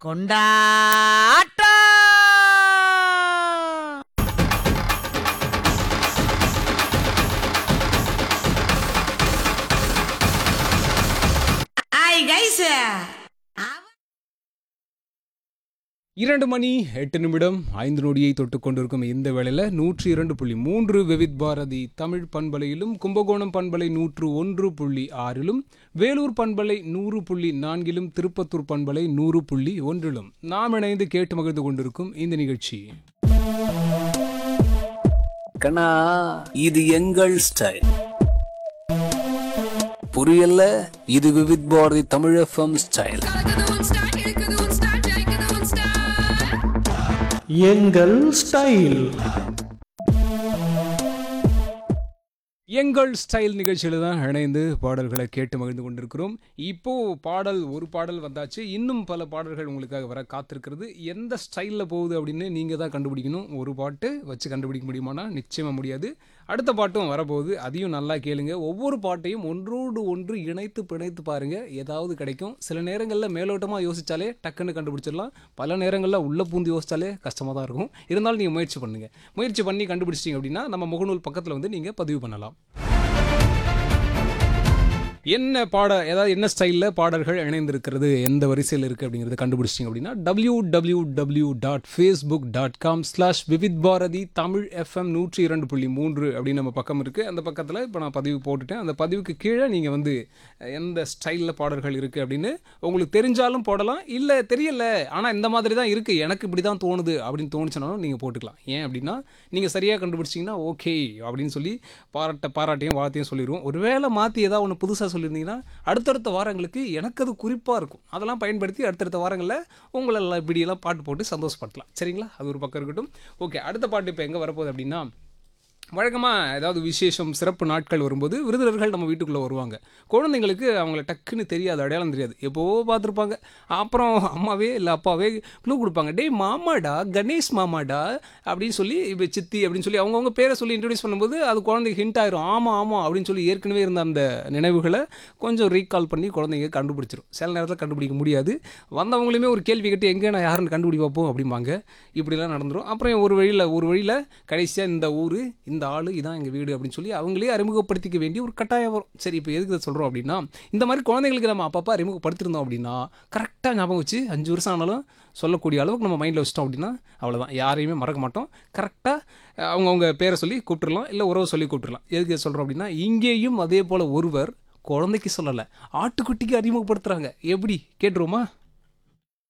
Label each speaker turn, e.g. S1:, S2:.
S1: கொண்டாட்டம் hi guys
S2: இரண்டு மணி எட்டு நிமிடம் ஐந்து நொடியை தொட்டு கொண்டிருக்கும் இந்த வேளையில் நூற்றி இரண்டு புள்ளி மூன்று விவித் பாரதி தமிழ் பண்பலையிலும் கும்பகோணம் பண்பலை நூற்று ஒன்று புள்ளி ஆறிலும் வேலூர் பண்பலை நூறு புள்ளி நான்கிலும் திருப்பத்தூர் பண்பலை நூறு புள்ளி ஒன்றிலும் நாம் இணைந்து கேட்டு மகிழ்ந்து கொண்டிருக்கும் இந்த நிகழ்ச்சி
S3: கண்ணா இது எங்கள் ஸ்டைல் புரியல இது விவித் பாரதி தமிழ் எஃப்எம் ஸ்டைல்
S4: கலக்குது உன் ஸ்டைல் இழுக்குது உன் ஸ்டைல் ஜெயிக்குது உன் ஸ்டைல்
S5: எங்கள் ஸ்டைல்
S2: எங்கள் ஸ்டைல் நிகழ்ச்சியில் தான் இணைந்து பாடல்களை கேட்டு மகிழ்ந்து கொண்டிருக்கிறோம் இப்போ பாடல் ஒரு பாடல் வந்தாச்சு இன்னும் பல பாடல்கள் உங்களுக்காக வர காத்திருக்கிறது எந்த ஸ்டைலில் போகுது அப்படின்னு நீங்கள் தான் கண்டுபிடிக்கணும் ஒரு பாட்டு வச்சு கண்டுபிடிக்க முடியுமானா நிச்சயமாக முடியாது அடுத்த பாட்டும் வரப்போகுது அதையும் நல்லா கேளுங்க ஒவ்வொரு பாட்டையும் ஒன்றோடு ஒன்று இணைத்து பிணைத்து பாருங்க ஏதாவது கிடைக்கும் சில நேரங்களில் மேலோட்டமாக யோசிச்சாலே டக்குன்னு கண்டுபிடிச்சிடலாம் பல நேரங்களில் உள்ள பூந்து யோசிச்சாலே கஷ்டமாக தான் இருக்கும் இருந்தாலும் நீங்கள் முயற்சி பண்ணுங்க முயற்சி பண்ணி கண்டுபிடிச்சிட்டிங்க அப்படின்னா நம்ம முகநூல் பக்கத்தில் வந்து நீங்கள் பதிவு பண்ணலாம் என்ன பாட ஏதாவது என்ன ஸ்டைலில் பாடல்கள் இணைந்திருக்கிறது எந்த வரிசையில் இருக்குது அப்படிங்கிறத கண்டுபிடிச்சிங்க அப்படின்னா W W W dot Facebook dot com slash Vividh Bharati Tamil FM நூற்றி இரண்டு புள்ளி மூன்று அப்படின்னு நம்ம பக்கம் இருக்குது அந்த பக்கத்தில் இப்போ நான் பதிவு போட்டுட்டேன் அந்த பதிவுக்கு கீழே நீங்கள் வந்து எந்த ஸ்டைலில் பாடல்கள் இருக்குது அப்படின்னு உங்களுக்கு தெரிஞ்சாலும் போடலாம் இல்லை தெரியல ஆனால் இந்த மாதிரி தான் இருக்குது எனக்கு இப்படி தான் தோணுது அப்படின்னு தோணுச்சுனாலும் நீங்கள் போட்டுக்கலாம் ஏன் அப்படின்னா நீங்கள் சரியாக கண்டுபிடிச்சிங்கன்னா ஓகே அப்படின்னு சொல்லி பாராட்ட பாராட்டையும் வாழ்த்தையும் சொல்லிடுவோம் ஒருவேளை மாற்றி ஏதாவது ஒன்று புதுசாக சொல்லியிருந்தீங்கன்னா அடுத்தடுத்த வாரங்களுக்கு எனக்கு அது குறிப்பாக இருக்கும் அதெல்லாம் பயன்படுத்தி அடுத்தடுத்த வாரங்களில் உங்களெல்லாம் இப்படியெல்லாம் பாட்டு போட்டு சந்தோஷப்படுத்தலாம் சரிங்களா அது ஒரு பக்கம் இருக்கட்டும் ஓகே அடுத்த பாட்டு இப்போ எங்கே வரப்போகுது அப்படின்னா வழக்கமாக ஏதாவது விசேஷம் சிறப்பு நாட்கள் வரும்போது விருந்தினர்கள் நம்ம வீட்டுக்குள்ளே வருவாங்க குழந்தைங்களுக்கு அவங்கள டக்குன்னு தெரியாது அடையாளம் தெரியாது எப்போ பார்த்துருப்பாங்க அப்புறம் அம்மாவே இல்லை அப்பாவே க்ளூ கொடுப்பாங்க டேய் மாமாடா கணேஷ் மாமாடா அப்படின்னு சொல்லி இப்போ சித்தி அப்படின்னு சொல்லி அவங்கவுங்க பேரை சொல்லி இன்ட்ரடியூஸ் பண்ணும்போது அது குழந்தைக்கு ஹிண்ட் ஆயிரும் ஆமாம் ஆமாம் அப்படின்னு சொல்லி ஏற்கனவே இருந்த அந்த நினைவுகளை கொஞ்சம் ரீகால் பண்ணி குழந்தைங்க கண்டுபிடிச்சிரும் சில நேரத்தில் கண்டுபிடிக்க முடியாது வந்தவங்களுமே ஒரு கேள்வி கேட்டு எங்கே நான் யாருன்னு கண்டுபிடி பார்ப்போம் அப்படிம்பாங்க இப்படிலாம் நடந்துரும் அப்புறம் ஒரு வழியில் ஒரு வழியில் கடைசியாக இந்த ஊர் இந்த ஆள் இதான் எங்கள் வீடு அப்படின்னு சொல்லி அவங்களே அறிமுகப்படுத்திக்க வேண்டிய ஒரு கட்டாயம் வரும் சரி இப்போ எதுக்கு இதை சொல்கிறோம் அப்படின்னா இந்த மாதிரி குழந்தைங்களுக்கு நம்ம அப்பப்போ அறிமுகப்படுத்திருந்தோம் அப்படின்னா கரெக்டாக ஞாபகம் வச்சு அஞ்சு வருஷம் ஆனாலும் சொல்லக்கூடிய அளவுக்கு நம்ம மைண்டில் வச்சிட்டோம் அப்படின்னா அவ்வளோதான் யாரையுமே மறக்க மாட்டோம் கரெக்டாக அவங்கவுங்க பேரை சொல்லி கூப்பிட்டுறலாம் இல்லை உறவை சொல்லி கூப்பிட்டுறலாம் எதுக்கு இதை சொல்கிறோம் அப்படின்னா இங்கேயும் அதே போல் ஒருவர் குழந்தைக்கு சொல்லலை ஆட்டுக்குட்டிக்கு அறிமுகப்படுத்துகிறாங்க எப்படி கேட்டுருவோமா